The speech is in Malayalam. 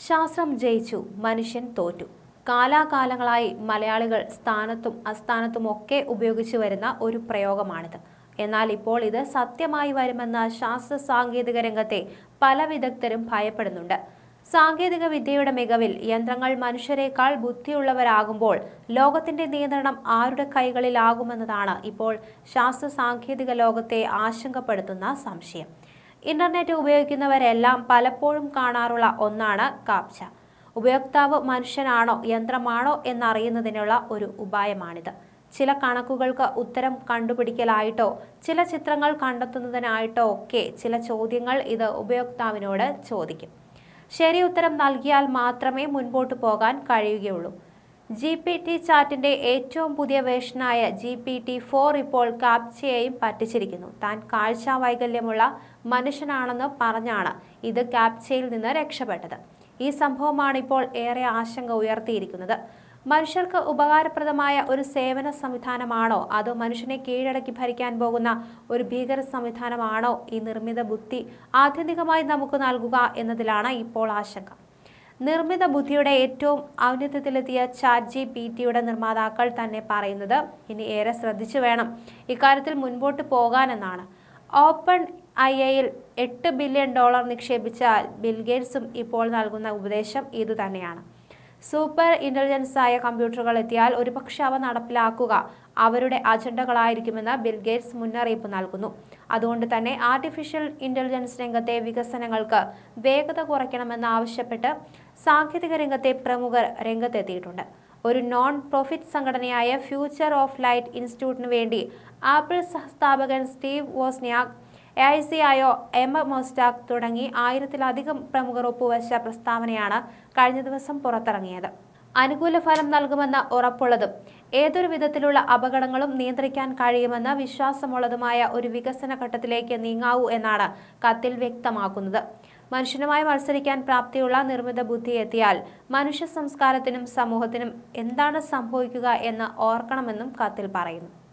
ശാസ്ത്രം ജയിച്ചു മനുഷ്യൻ തോറ്റു കാലാകാലങ്ങളായി മലയാളികൾ സ്ഥാനത്തും അസ്ഥാനത്തും ഒക്കെ ഉപയോഗിച്ചു വരുന്ന ഒരു പ്രയോഗമാണിത് എന്നാൽ ഇപ്പോൾ ഇത് സത്യമായി വരുമെന്ന ശാസ്ത്ര സാങ്കേതിക രംഗത്തെ പല വിദഗ്ധരും ഭയപ്പെടുന്നുണ്ട് സാങ്കേതിക വിദ്യയുടെ മികവിൽ യന്ത്രങ്ങൾ മനുഷ്യരെക്കാൾ ബുദ്ധിയുള്ളവരാകുമ്പോൾ ലോകത്തിന്റെ നിയന്ത്രണം ആരുടെ കൈകളിലാകുമെന്നതാണ് ഇപ്പോൾ ശാസ്ത്ര സാങ്കേതിക ലോകത്തെ ആശങ്കപ്പെടുത്തുന്ന സംശയം ഇന്റർനെറ്റ് ഉപയോഗിക്കുന്നവരെല്ലാം പലപ്പോഴും കാണാറുള്ള ഒന്നാണ് കാപ്ച ഉപയോക്താവ് മനുഷ്യനാണോ യന്ത്രമാണോ എന്നറിയുന്നതിനുള്ള ഒരു ഉപായമാണിത് ചില കണക്കുകൾക്ക് ഉത്തരം കണ്ടുപിടിക്കലായിട്ടോ ചില ചിത്രങ്ങൾ കണ്ടെത്തുന്നതിനായിട്ടോ ഒക്കെ ചില ചോദ്യങ്ങൾ ഇത് ഉപയോക്താവിനോട് ചോദിക്കും ശരി ഉത്തരം നൽകിയാൽ മാത്രമേ മുൻപോട്ട് പോകാൻ കഴിയുകയുള്ളൂ ജി പി ടി ചാറ്റിന്റെ ഏറ്റവും പുതിയ വേർഷനായ ജി പി ടി ഫോർ ഇപ്പോൾ കാപ്ചയെയും പറ്റിച്ചിരിക്കുന്നു താൻ കാഴ്ച വൈകല്യമുള്ള മനുഷ്യനാണെന്ന് പറഞ്ഞാണ് ഇത് കാപ്ചയിൽ നിന്ന് രക്ഷപ്പെട്ടത് ഈ സംഭവമാണ് ഇപ്പോൾ ഏറെ ആശങ്ക ഉയർത്തിയിരിക്കുന്നത് മനുഷ്യർക്ക് ഉപകാരപ്രദമായ ഒരു സേവന സംവിധാനമാണോ അതോ മനുഷ്യനെ കീഴടക്കി ഭരിക്കാൻ പോകുന്ന ഒരു ഭീകര സംവിധാനമാണോ ഈ നിർമ്മിത ബുദ്ധി ആത്യന്തികമായി നമുക്ക് നൽകുക എന്നതിലാണ് ഇപ്പോൾ ആശങ്ക നിർമ്മിത ബുദ്ധിയുടെ ഏറ്റവും ഔന്നത്യത്തിലെത്തിയ ചാറ്റ് ജി പി ടിയുടെ നിർമ്മാതാക്കൾ തന്നെ പറയുന്നത് ഇനി ഏറെ ശ്രദ്ധിച്ചു വേണം ഇക്കാര്യത്തിൽ മുൻപോട്ട് പോകാനെന്നാണ് ഓപ്പൺ ഐ എയിൽ എട്ട് ബില്യൺ ഡോളർ നിക്ഷേപിച്ച ബിൽഗേറ്റ്സും ഇപ്പോൾ നൽകുന്ന ഉപദേശം ഇതുതന്നെയാണ് സൂപ്പർ ഇന്റലിജൻസ് ആയ കമ്പ്യൂട്ടറുകൾ എത്തിയാൽ ഒരുപക്ഷെ അവ നടപ്പിലാക്കുക അവരുടെ അജണ്ടകളായിരിക്കുമെന്ന് ബിൽഗേറ്റ്സ് മുന്നറിയിപ്പ് നൽകുന്നു അതുകൊണ്ട് തന്നെ ആർട്ടിഫിഷ്യൽ ഇന്റലിജൻസ് രംഗത്തെ വികസനങ്ങൾക്ക് വേഗത കുറയ്ക്കണമെന്ന് ആവശ്യപ്പെട്ട് സാങ്കേതിക രംഗത്തെ പ്രമുഖർ രംഗത്തെത്തിയിട്ടുണ്ട് ഒരു നോൺ പ്രോഫിറ്റ് സംഘടനയായ ഫ്യൂച്ചർ ഓഫ് ലൈറ്റ് ഇൻസ്റ്റിറ്റ്യൂട്ടിനു വേണ്ടി ആപ്പിൾ സഹസ്ഥാപകൻ Steve Wozniak A I C ആയോ എം മൊസ്റ്റാക് തുടങ്ങി ആയിരത്തിലധികം പ്രമുഖർ ഒപ്പുവച്ച പ്രസ്താവനയാണ് കഴിഞ്ഞ ദിവസം പുറത്തിറങ്ങിയത് അനുകൂല ഫലം നൽകുമെന്ന് ഉറപ്പുള്ളതും ഏതൊരു വിധത്തിലുള്ള അപകടങ്ങളും നിയന്ത്രിക്കാൻ കഴിയുമെന്ന് വിശ്വാസമുള്ളതുമായ ഒരു വികസന ഘട്ടത്തിലേക്ക് നീങ്ങാവൂ എന്നാണ് കത്തിൽ വ്യക്തമാക്കുന്നത് മനുഷ്യനുമായി മത്സരിക്കാൻ പ്രാപ്തിയുള്ള നിർമ്മിത ബുദ്ധി എത്തിയാൽ മനുഷ്യ സംസ്കാരത്തിനും സമൂഹത്തിനും എന്താണ് സംഭവിക്കുക എന്ന് ഓർക്കണമെന്നും കത്തിൽ പറയുന്നു